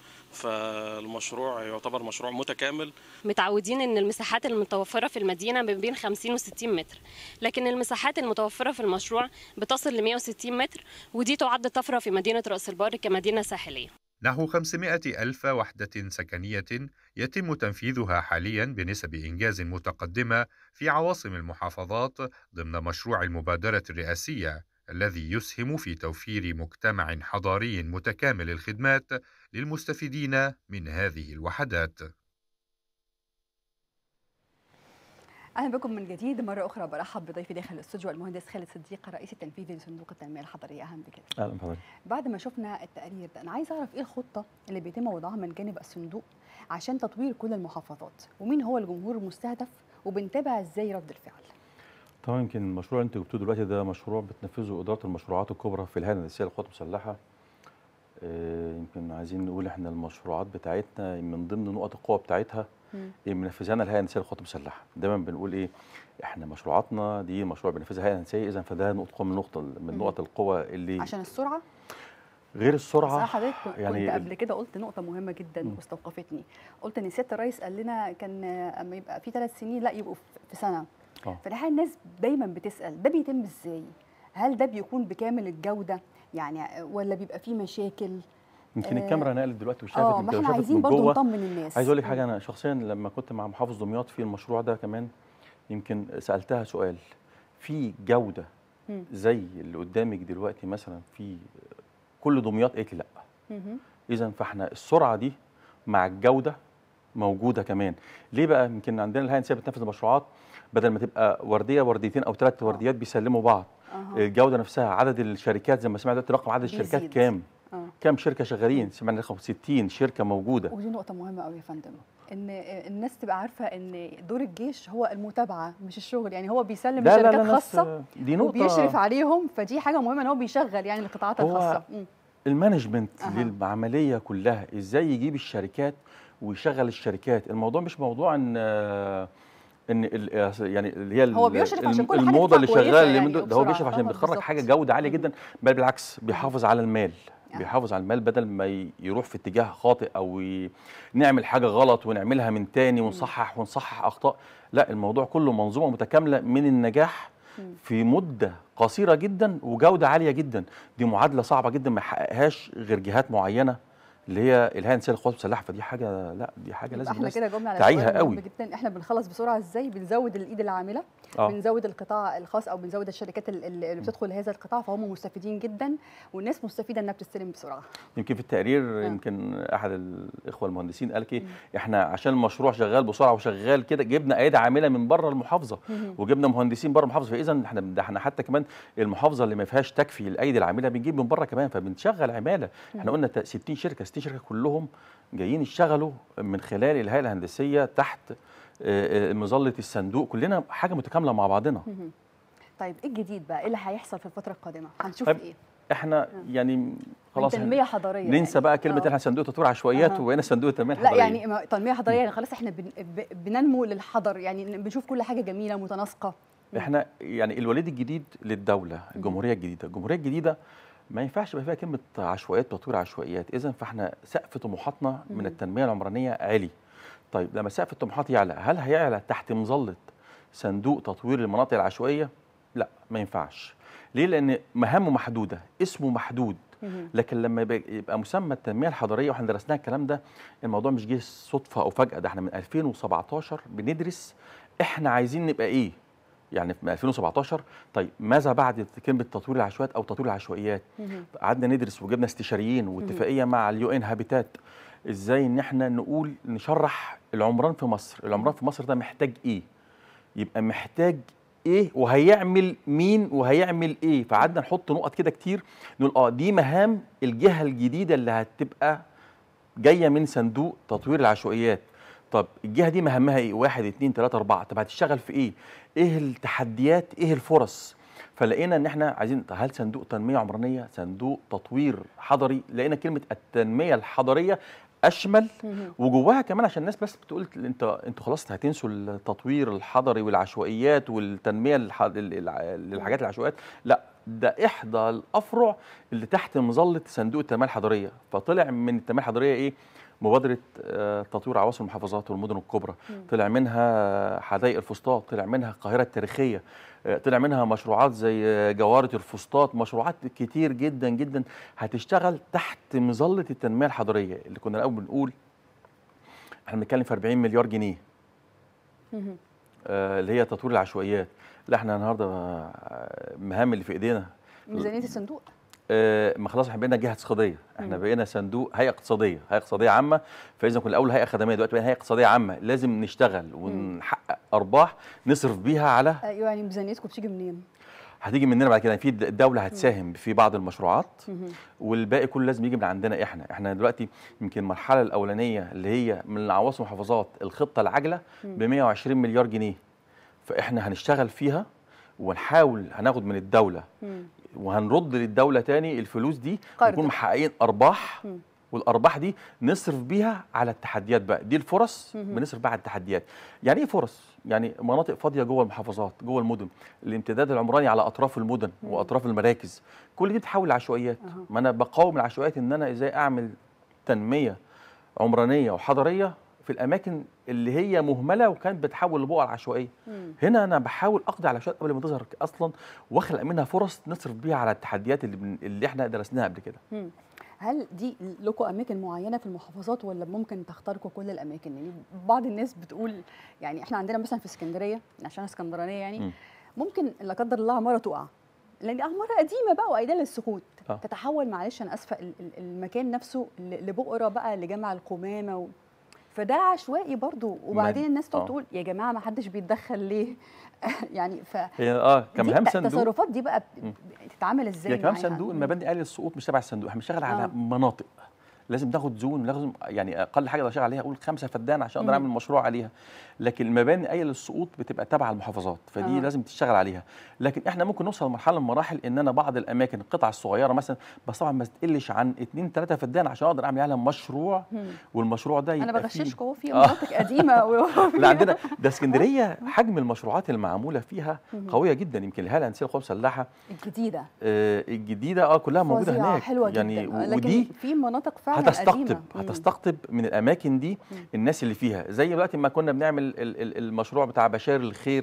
فالمشروع يعتبر مشروع متكامل متعودين ان المساحات المتوفره في المدينه ما بين 50 و60 متر لكن المساحات المتوفره في المشروع بتصل ل 160 متر ودي تعد طفره في مدينه راس البر كمدينه ساحليه نحو 500 ألف وحدة سكنية يتم تنفيذها حاليا بنسب إنجاز متقدمة في عواصم المحافظات ضمن مشروع المبادرة الرئاسية الذي يسهم في توفير مجتمع حضاري متكامل الخدمات للمستفيدين من هذه الوحدات اهلا بكم من جديد مره اخرى برحب بضيفي داخل الاستوديو المهندس خالد صديق الرئيس التنفيذي لصندوق التنميه الحضريه اهلا بك اهلا بحضرتك بعد ما شفنا التقرير ده انا عايز اعرف ايه الخطه اللي بيتم وضعها من جانب الصندوق عشان تطوير كل المحافظات ومين هو الجمهور المستهدف وبنتابع ازاي رد الفعل طبعا يمكن المشروع اللي انت جبتوه دلوقتي ده مشروع بتنفذه اداره المشروعات الكبرى في الهيئه الهندسيه للقوات المسلحه آه، يمكن عايزين نقول احنا المشروعات بتاعتنا من ضمن نقط القوه بتاعتها إيه منفذانا الهيئه الهندسيه للقوات المسلحه دايما بنقول ايه احنا مشروعاتنا دي مشروع بنفذها الهيئه الهندسيه اذا فده نقطه قوه من نقطه من نقط القوه اللي عشان السرعه غير السرعه صراحه حضرتك كنت يعني يعني قبل كده قلت نقطه مهمه جدا واستوقفتني قلت ان سياده الرئيس قال لنا كان اما يبقى في ثلاث سنين لا يبقوا في- في سنه آه. فالحقيقه الناس دايما بتسال ده بيتم ازاي هل ده بيكون بكامل الجوده يعني ولا بيبقى فيه مشاكل يمكن آه، الكاميرا نقلت دلوقتي وشافت اه يمكن ما لو احنا شافت عايزين من برضو جوه نطمن الناس عايز اقول لك مم. حاجه انا شخصيا لما كنت مع محافظ دمياط في المشروع ده كمان يمكن سالتها سؤال في جوده مم. زي اللي قدامك دلوقتي مثلا في كل دمياط قالت لي لا مهم. اذا فاحنا السرعه دي مع الجوده موجوده كمان ليه بقى يمكن عندنا الهيئه الهندسيه بتنفذ المشروعات بدل ما تبقى ورديه ورديتين او ثلاث ورديات بيسلموا بعض أها. الجوده نفسها عدد الشركات زي ما سمعت دلوقتي رقم عدد الشركات بيزيد. كام اه كام شركه شغالين سمعنا رقم 60 شركه موجوده ودي نقطة مهمة قوي يا فندم ان الناس تبقى عارفة ان دور الجيش هو المتابعة مش الشغل يعني هو بيسلم لا لا لا لشركات ناس- خاصة دي نقطة وبيشرف عليهم فدي حاجة مهمة ان هو بيشغل يعني القطاعات هو الخاصة مم. المانجمنت أها. للعمليه كلها ازاي يجيب الشركات ويشغل الشركات الموضوع مش موضوع ان آه، ان ال- يعني اللي هي هو ال- بيشرف عشان الم- كل حاجة الموضه تطلع اللي كويسة شغاله يعني اليومين دول ده هو وبسرعة. بيشرف عشان آه، بيخرج بالظبط. حاجه جوده عاليه جدا بل بالعكس بيحافظ على المال بيحافظ على المال بدل ما ي- يروح في اتجاه خاطئ او ي- نعمل حاجه غلط ونعملها من تاني ونصحح ونصحح اخطاء لا الموضوع كله منظومه متكامله من النجاح في مده قصيره جدا وجوده عاليه جدا دي معادله صعبه جدا ما يحققهاش غير جهات معينه اللي هي الهيئه الهندسيه للقوات المسلحه فدي حاجه لا دي حاجه يبقى لازم احنا الناس كده جملة على تعيها سؤال مهم قوي جدا احنا بنخلص بسرعة ازاي بنزود الايد العاملة آه. بنزود القطاع الخاص او بنزود الشركات ال- ال- اللي بتدخل هذا القطاع فهم مستفيدين جدا والناس مستفيدة انها بتستلم بسرعة يمكن في التقرير يمكن احد الاخوه المهندسين قال لك ايه احنا عشان المشروع شغال بسرعه وشغال كده جبنا ايادي عامله من بره المحافظه مهم. وجبنا مهندسين بره المحافظه فاذا احنا ده احنا حتى كمان المحافظه اللي ما فيهاش تكفي الايدي العامله بنجيب من بره كمان فبنشغل عماله احنا مهم. قلنا تا- 60 شركه 60 شركه كلهم جايين يشتغلوا من خلال الهيئه الهندسيه تحت آه، آه، مظله الصندوق كلنا حاجه متكامله مع بعضنا مهم. طيب ايه الجديد بقى ايه اللي هيحصل في الفترة القادمة هنشوف طيب، ايه احنا يعني خلاص تنمية حضارية ننسى يعني. بقى كلمه آه. احنا صندوق تطوير عشوائيات أها. وبقينا صندوق التنميه لا الحضريه يعني ما- تنميه حضاريه يعني خلاص احنا بن ب- بننمو للحضر يعني بنشوف كل حاجه جميله متناسقه احنا يعني الوليد الجديد للدوله الجمهوريه الجديده الجمهوريه الجديده ما ينفعش يبقى فيها كلمه عشوائيات تطوير عشوائيات اذا فاحنا سقف طموحاتنا مم. من التنميه العمرانيه عالي طيب لما سقف الطموحات يعلى هل هيعلى تحت مظله صندوق تطوير المناطق العشوائيه لا ما ينفعش ليه لان مهامه محدوده اسمه محدود مهم. لكن لما يبقى, يبقى مسمى التنميه الحضريه واحنا درسناها الكلام ده الموضوع مش جه صدفه او فجاه ده احنا من 2017 بندرس احنا عايزين نبقى ايه يعني في 2017 طيب ماذا بعد كلمه تطوير العشوائيات او تطوير العشوائيات مهم. قعدنا ندرس وجبنا استشاريين واتفاقيه مع اليو ان هابيتات ازاي ان احنا نقول نشرح العمران في مصر العمران في مصر ده محتاج ايه يبقى محتاج ايه وهيعمل مين وهيعمل ايه فقعدنا نحط نقط كده كتير نقول اه دي مهام الجهه الجديده اللي هتبقى جايه من صندوق تطوير العشوائيات طب الجهه دي مهمها ايه واحد اتنين تلاته اربعه طب هتشتغل في ايه ايه التحديات ايه الفرص فلقينا ان احنا عايزين طب هل صندوق تنميه عمرانيه صندوق تطوير حضري لقينا كلمه التنميه الحضريه اشمل مهم. وجواها كمان عشان الناس بس بتقول انت انتوا خلاص هتنسوا التطوير الحضري والعشوائيات والتنميه الح... ال- ال- للحاجات العشوائيات لا ده احدى الافرع اللي تحت مظله صندوق التنميه الحضريه فطلع من التنميه الحضريه ايه مبادره آه، تطوير عواصم المحافظات والمدن الكبرى مم. طلع منها حدائق الفسطاط طلع منها القاهره التاريخيه آه، طلع منها مشروعات زي آه، جواره الفسطاط مشروعات كتير جدا جدا هتشتغل تحت مظله التنميه الحضريه اللي كنا الاول بنقول احنا بنتكلم في 40 مليار جنيه مهم. آه، اللي هي تطوير العشوائيات لا احنا النهارده آه، المهام اللي في ايدينا ميزانيه الصندوق آه، ما خلاص احنا بقينا جهه اقتصاديه احنا مم. بقينا صندوق هيئه اقتصاديه هيئه اقتصاديه عامه فاذا كنا الاول هيئه خدميه دلوقتي بقينا هيئه اقتصاديه عامه لازم نشتغل ونحقق ارباح نصرف بيها على ايوه يعني ميزانيتكم بتيجي منين؟ هتيجي مننا بعد كده يعني في الدوله هتساهم في بعض المشروعات مهم. والباقي كله لازم يجي من عندنا احنا احنا دلوقتي يمكن المرحله الاولانيه اللي هي من العواصم والمحافظات الخطه العاجله مم. ب 120 مليار جنيه فاحنا هنشتغل فيها ونحاول هناخد من الدوله مم. وهنرد للدوله تاني الفلوس دي قرض. ونكون محققين ارباح مم. والارباح دي نصرف بيها على التحديات بقى دي الفرص مهم. بنصرف بقى على التحديات يعني ايه فرص يعني مناطق فاضيه جوه المحافظات جوه المدن الامتداد العمراني على اطراف المدن مم. واطراف المراكز كل دي بتحول لعشوائيات أها. ما انا بقاوم العشوائيات ان انا ازاي اعمل تنميه عمرانيه وحضريه في الاماكن اللي هي مهمله وكانت بتحول لبقع العشوائيه مم. هنا انا بحاول اقضي على العشوائيات قبل ما تظهر اصلا واخلق منها فرص نصرف بيها على التحديات اللي, بن... اللي احنا درسناها قبل كده مم. هل دي لكم اماكن معينه في المحافظات ولا ممكن تختاركوا كل الاماكن يعني بعض الناس بتقول يعني احنا عندنا مثلا في اسكندريه عشان أنا اسكندرانيه يعني مم. ممكن لا قدر الله عماره تقع لان عماره قديمه بقى وايده للسقوط آه. تتحول معلش انا اسفه ال- ال- المكان نفسه ل- لبؤره بقى لجمع القمامه و... فده عشوائي برضو وبعدين الناس تقعد آه. تقول يا جماعه ما حدش بيتدخل ليه يعني ف هي اه دي كمهام الت- صندوق التصرفات دي بقى مم. تتعامل ازاي هي كمان معاها؟ صندوق المباني قال السقوط مش تبع الصندوق احنا بنشتغل على آه. مناطق لازم تاخد زون ولازم يعني اقل حاجه اشتغل عليها اقول خمسه فدان عشان اقدر مم. اعمل مشروع عليها لكن المباني قايله للسقوط بتبقى تبع المحافظات فدي آه. لازم تشتغل عليها لكن احنا ممكن نوصل لمرحله من المراحل ان انا بعض الاماكن القطع الصغيره مثلا بس طبعا ما تقلش عن 2 3 فدان عشان اقدر اعمل عليها مشروع مم. والمشروع ده انا يبقى فيه بغششكم اهو في آه. مناطق قديمه و- لا عندنا ده اسكندريه حجم المشروعات المعموله فيها مهم. قويه جدا يمكن الهاله الانسيه القوى المسلحه الجديده آه، الجديده اه كلها موجوده فظيعة، هناك حلوه يعني جدا آه، و- ودي لكن في مناطق فعلا هتستقطب قديمه مم. هتستقطب من الاماكن دي مم. الناس اللي فيها زي دلوقتي ما كنا بنعمل ال- ال- المشروع بتاع بشار الخير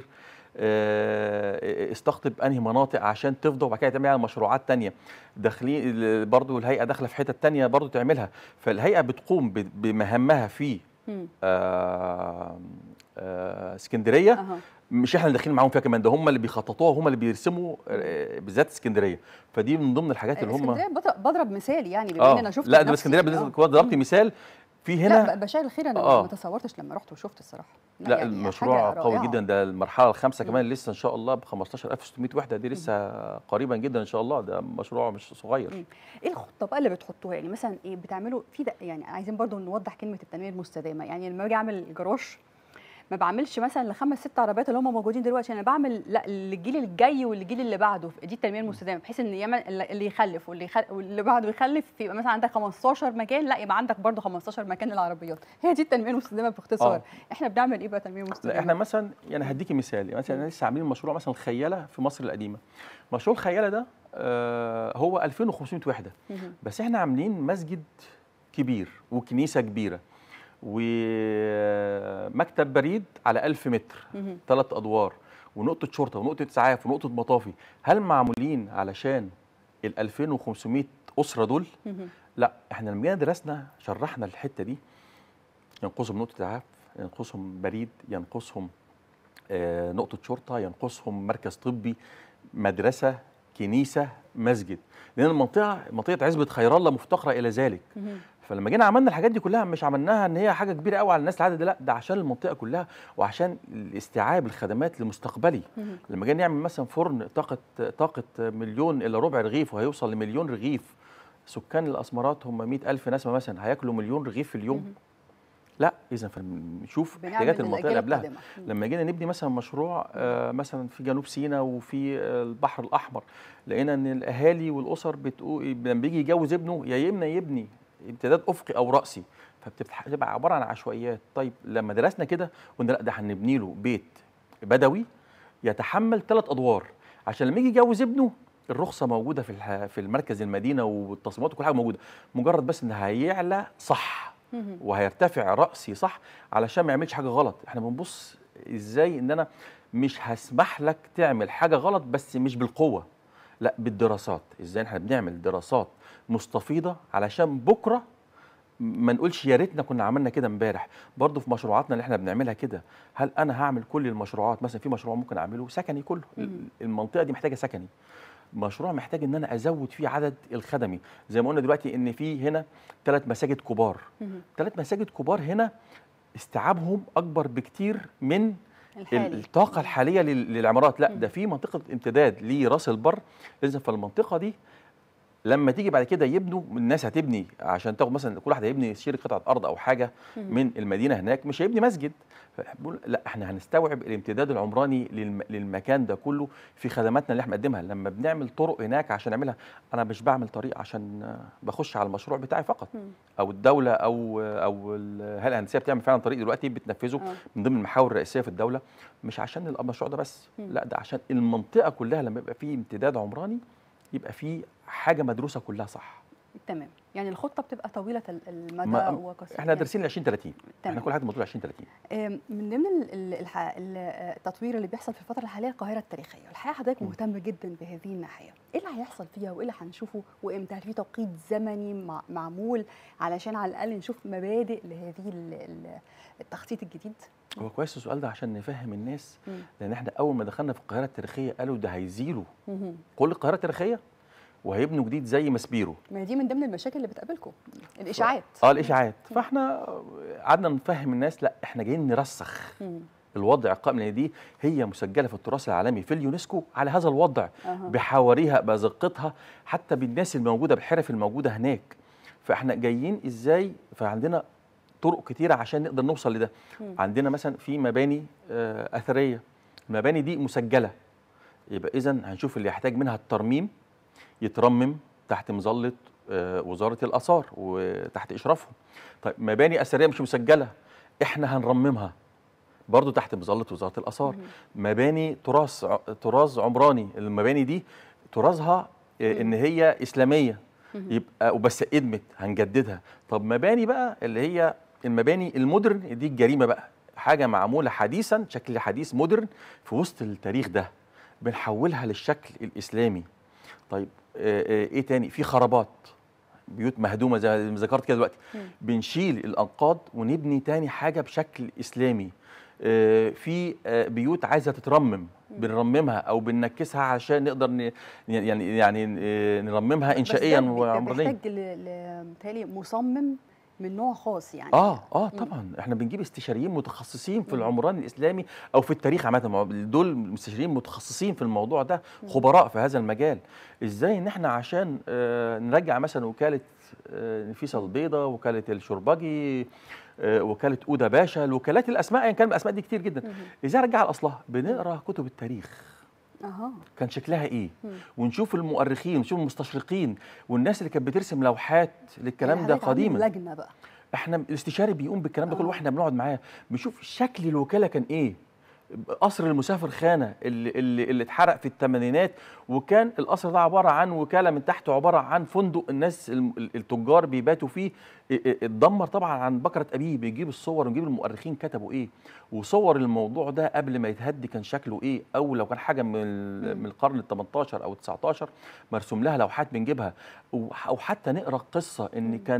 آه، استقطب انهي مناطق عشان تفضى وبعد كده تعمل عليها مشروعات تانية داخلين ال- برضو الهيئه داخله في حتت تانية برضو تعملها فالهيئه بتقوم ب- بمهامها في مم. آه، آه، اسكندريه أها. مش احنا اللي داخلين معاهم فيها كمان ده هم اللي بيخططوها هم اللي بيرسموا آه، بالذات اسكندريه فدي من ضمن الحاجات اللي هم اسكندريه بضرب- بضرب مثال يعني بما ان انا شفت لا ده بنفسي. اسكندريه آه. بالنسبه كنت ضربت مثال في لا هنا ب- بشاير الخير انا آه. ما تصورتش لما رحت وشفت الصراحه لا يعني المشروع حاجة قوي رائعة. جدا ده المرحله الخامسه كمان لسه ان شاء الله ب 15600 وحده دي لسه قريبا جدا ان شاء الله ده مشروع مش صغير ايه الخطه بقى اللي بتحطوها يعني مثلا ايه بتعملوا في ده يعني عايزين برضو نوضح كلمه التنميه المستدامه يعني لما باجي اعمل جراج ما بعملش مثلا لخمس ست عربيات اللي هم موجودين دلوقتي انا بعمل لا للجيل الجاي والجيل اللي بعده دي التنميه المستدامه بحيث ان يعمل اللي يخلف واللي يخل... واللي بعده يخلف يبقى مثلا عندك 15 مكان لا يبقى عندك برضو 15 مكان للعربيات هي دي التنميه المستدامه باختصار آه. احنا بنعمل ايه بقى تنميه مستدامه لا احنا مثلا يعني هديكي مثال يعني مثلا لسه عاملين مشروع مثلا الخياله في مصر القديمه مشروع الخياله ده آه هو 2500 وحده مهم. بس احنا عاملين مسجد كبير وكنيسه كبيره ومكتب بريد على 1000 متر مهم. ثلاث ادوار ونقطه شرطه ونقطه اسعاف ونقطه مطافي هل معمولين علشان ال 2500 اسره دول مهم. لا احنا لما جينا درسنا شرحنا الحته دي ينقصهم نقطه اسعاف ينقصهم بريد ينقصهم آه، نقطه شرطه ينقصهم مركز طبي مدرسه كنيسه مسجد لان المنطقه منطقه عزبه خير الله مفتقره الى ذلك مهم. فلما جينا عملنا الحاجات دي كلها مش عملناها ان هي حاجه كبيره قوي على الناس العاديه لا ده عشان المنطقه كلها وعشان استيعاب الخدمات لمستقبلي مهم. لما جينا نعمل مثلا فرن طاقه طاقه مليون الا ربع رغيف وهيوصل لمليون رغيف سكان الاسمرات هم 100000 نسمه مثلا هياكلوا مليون رغيف في اليوم لا اذا فنشوف بنعمل احتياجات المنطقه للأجيال اللي قبلها القادمة. مم. لما جينا نبني مثلا مشروع آه مثلا في جنوب سيناء وفي آه البحر الاحمر لقينا ان الاهالي والاسر بتقول لما بيجي يجوز ابنه يا يمنى يبني امتداد افقي او راسي فبتبقى عباره عن عشوائيات طيب لما درسنا كده قلنا لا ده هنبني له بيت بدوي يتحمل ثلاث ادوار عشان لما يجي يجوز ابنه الرخصه موجوده في الح- في المركز المدينه والتصميمات وكل حاجه موجوده مجرد بس ان هيعلى صح مهم. وهيرتفع راسي صح علشان ما يعملش حاجه غلط احنا بنبص ازاي ان انا مش هسمح لك تعمل حاجه غلط بس مش بالقوه لا بالدراسات ازاي احنا بنعمل دراسات مستفيضه علشان بكره ما نقولش يا ريتنا كنا عملنا كده امبارح برضه في مشروعاتنا اللي احنا بنعملها كده هل انا هعمل كل المشروعات مثلا في مشروع ممكن اعمله سكني كله مم. المنطقه دي محتاجه سكني مشروع محتاج ان انا ازود فيه عدد الخدمي زي ما قلنا دلوقتي ان في هنا ثلاث مساجد كبار مهم. ثلاث مساجد كبار هنا استيعابهم اكبر بكتير من الحالي. ال- الطاقه الحاليه لل- للعمارات لا ده في منطقه امتداد لراس البر اذا فالمنطقه دي لما تيجي بعد كده يبنوا الناس هتبني عشان تاخد مثلا كل واحد هيبني يشتري قطعه ارض او حاجه مم. من المدينه هناك مش هيبني مسجد فبقول لا احنا هنستوعب الامتداد العمراني للم... للمكان ده كله في خدماتنا اللي احنا بنقدمها لما بنعمل طرق هناك عشان نعملها انا مش بعمل طريق عشان آه، بخش على المشروع بتاعي فقط مم. او الدوله او او الهيئه الهندسيه بتعمل فعلا طريق دلوقتي بتنفذه آه. من ضمن المحاور الرئيسيه في الدوله مش عشان المشروع ده بس مم. لا ده عشان المنطقه كلها لما يبقى فيه امتداد عمراني يبقى فيه حاجه مدروسه كلها صح تمام يعني الخطه بتبقى طويله ال- المدى ما وقصيره احنا دارسين ل 2030 تمام. احنا كل حاجه مطلوب 2030 آم، من ضمن ال- ال- الح- ال- التطوير اللي بيحصل في الفتره الحاليه القاهره التاريخيه الحقيقه حضرتك مهتم جدا بهذه الناحيه ايه اللي هيحصل فيها وايه اللي هنشوفه وامتى هل في توقيت زمني مع- معمول علشان على الاقل نشوف مبادئ لهذه ال- ال- التخطيط الجديد هو كويس السؤال ده عشان نفهم الناس مم. لان احنا اول ما دخلنا في القاهره التاريخيه قالوا ده هيزيلوا مهم. كل القاهره التاريخيه وهيبنوا جديد زي مسبيرو ما هي دي من ضمن المشاكل اللي بتقابلكم الاشاعات اه الاشاعات فاحنا قعدنا نفهم الناس لا احنا جايين نرسخ مم. الوضع القائم لان دي هي مسجله في التراث العالمي في اليونسكو على هذا الوضع أها. بحواريها بازقتها حتى بالناس الموجوده بالحرف الموجوده هناك فاحنا جايين ازاي فعندنا طرق كتيره عشان نقدر نوصل لده مم. عندنا مثلا في مباني آه، اثريه المباني دي مسجله يبقى اذا هنشوف اللي يحتاج منها الترميم يترمم تحت مظله آه، وزاره الاثار وتحت اشرافهم طيب مباني اثريه مش مسجله احنا هنرممها برضو تحت مظله وزاره الاثار مباني تراث ع- طراز عمراني المباني دي طرازها آه، ان هي اسلاميه مهم. يبقى وبس ادمت هنجددها طب مباني بقى اللي هي المباني المودرن دي الجريمه بقى حاجه معموله حديثا شكل حديث مودرن في وسط التاريخ ده بنحولها للشكل الاسلامي طيب آه، آه، ايه تاني في خرابات بيوت مهدومه زي ما ذكرت كده دلوقتي مم. بنشيل الانقاض ونبني تاني حاجه بشكل اسلامي آه، في آه، بيوت عايزه تترمم بنرممها او بننكسها عشان نقدر ن- يعني يعني آه، نرممها انشائيا بس ده بي- ده وعمرانيا بيحتاج ل- ل- متهيألي مصمم من نوع خاص يعني اه اه مم. طبعا احنا بنجيب استشاريين متخصصين في العمران الاسلامي او في التاريخ عامه ما هو دول مستشاريين متخصصين في الموضوع ده خبراء في هذا المجال ازاي ان احنا عشان آه نرجع مثلا وكاله آه نفيسه البيضاء وكاله الشربجي آه وكاله اودا باشا الوكالات الاسماء يعني كان الاسماء دي كتير جدا مهم. ازاي ارجع لاصلها بنقرا كتب التاريخ اها كان شكلها ايه مم. ونشوف المؤرخين ونشوف المستشرقين والناس اللي كانت بترسم لوحات للكلام يعني ده حضرتك عاملين قديما لجنه بقى احنا الاستشاري بيقوم بالكلام ده كله آه. واحنا بنقعد معاه بنشوف شكل الوكاله كان ايه قصر المسافر خانه اللي, اللي, اللي اتحرق في الثمانينات وكان القصر ده عباره عن وكاله من تحته عباره عن فندق الناس الم- التجار بيباتوا فيه ا- ا- اتدمر طبعا عن بكره ابيه بيجيب الصور ونجيب المؤرخين كتبوا ايه وصور الموضوع ده قبل ما يتهد كان شكله ايه او لو كان حاجه من ال- من القرن ال 18 او ال 19 مرسوم لها لوحات بنجيبها او أو حتى نقرا قصه ان كان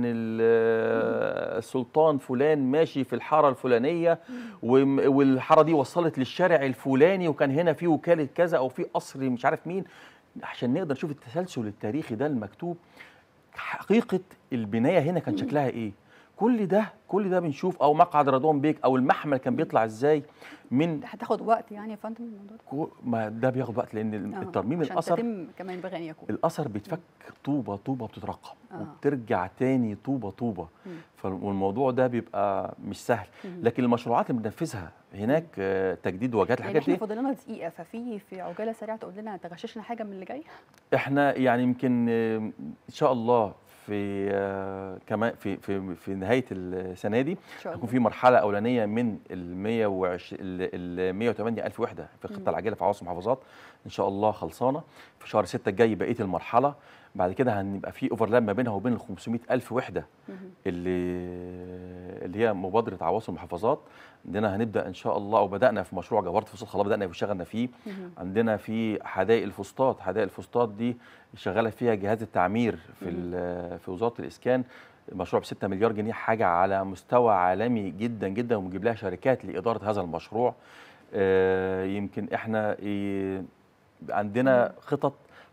ال- السلطان فلان ماشي في الحاره الفلانيه وم- والحاره دي وصلت للشارع الفلاني وكان هنا في وكاله كذا او في قصر مش عارف مين عشان نقدر نشوف التسلسل التاريخي ده المكتوب حقيقه البنايه هنا كان شكلها ايه كل ده كل ده بنشوف او مقعد رضوان بيك او المحمل كان بيطلع ازاي من هتاخد وقت يعني يا فندم الموضوع ده كو- ما ده بياخد وقت لان آه، الترميم عشان الاثر تتم كما ينبغي ان يكون الاثر بيتفك طوبه طوبه بتترقم آه. وبترجع تاني طوبه طوبه مم. ف- والموضوع ده بيبقى مش سهل مم. لكن المشروعات اللي بننفذها هناك آه، تجديد واجهات يعني الحاجات احنا دي فاضل لنا دقيقه ففي في عجاله سريعه تقول لنا تغششنا حاجه من اللي جاي احنا يعني يمكن آه، ان شاء الله في آه، كمان في في في نهايه السنه دي شاء هيكون الله. في مرحله اولانيه من ال 120 ال 108 الف وحده في الخطه مم. العاجله في عواصم محافظات ان شاء الله خلصانه في شهر 6 الجاي بقيه المرحله بعد كده هنبقى في اوفرلاب ما بينها وبين ال 500 الف وحده مهم. اللي اللي هي مبادره عواصم المحافظات عندنا هنبدا ان شاء الله او بدانا في مشروع جوهره فسطاط خلاص بدانا اشتغلنا فيه مهم. عندنا في حدائق الفسطاط حدائق الفسطاط دي شغاله فيها جهاز التعمير في مهم. ال- في وزاره الاسكان مشروع ب 6 مليار جنيه حاجه على مستوى عالمي جدا جدا وبنجيب لها شركات لاداره هذا المشروع آه، يمكن احنا إيه، عندنا خطط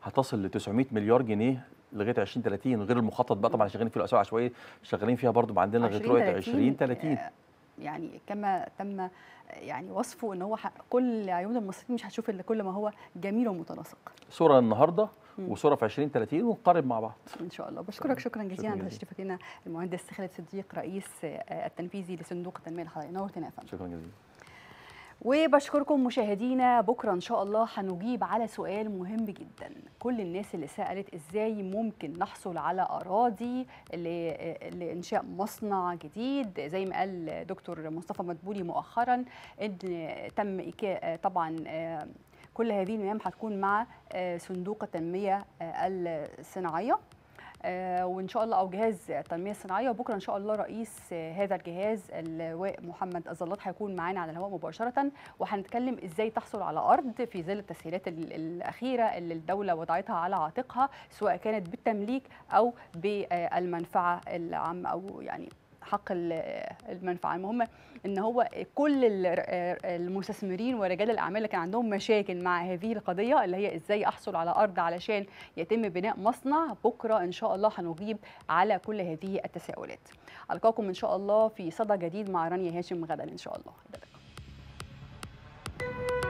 هتصل ل 900 مليار جنيه لغايه 2030 غير المخطط بقى طبعا شغالين فيه الاسواق العشوائيه شغالين فيها برضو عندنا لغايه دلوقتي 20 30 يعني كما تم يعني وصفه ان هو ح- كل عيون المصريين مش هتشوف الا كل ما هو جميل ومتناسق صوره النهارده مم. وصوره في 20 30 ونقارب مع بعض ان شاء الله بشكرك شكرا جزيلا على جزيلا. تشريفك لنا المهندس خالد صديق رئيس آه، التنفيذي لصندوق التنميه الحضريه نورتنا يا فندم شكرا جزيلا وبشكركم مشاهدينا بكره ان شاء الله هنجيب على سؤال مهم جدا كل الناس اللي سالت ازاي ممكن نحصل على اراضي ل- لانشاء مصنع جديد زي ما قال دكتور مصطفى مدبولي مؤخرا ان تم إيكا طبعا آه، كل هذه المهام هتكون مع آه، صندوق التنميه آه، الصناعيه آه، وان شاء الله او جهاز التنميه الصناعيه وبكره ان شاء الله رئيس آه، هذا الجهاز اللواء محمد الزلاط هيكون معانا على الهواء مباشره وهنتكلم ازاي تحصل على ارض في ظل التسهيلات ال- الاخيره اللي الدوله وضعتها على عاتقها سواء كانت بالتمليك او بالمنفعه العامه او يعني حق ال- المنفعه المهم ان هو كل ال- المستثمرين ورجال الاعمال اللي كان عندهم مشاكل مع هذه القضيه اللي هي ازاي احصل على ارض علشان يتم بناء مصنع بكره ان شاء الله هنجيب على كل هذه التساؤلات القاكم ان شاء الله في صدى جديد مع رانيا هاشم غدا ان شاء الله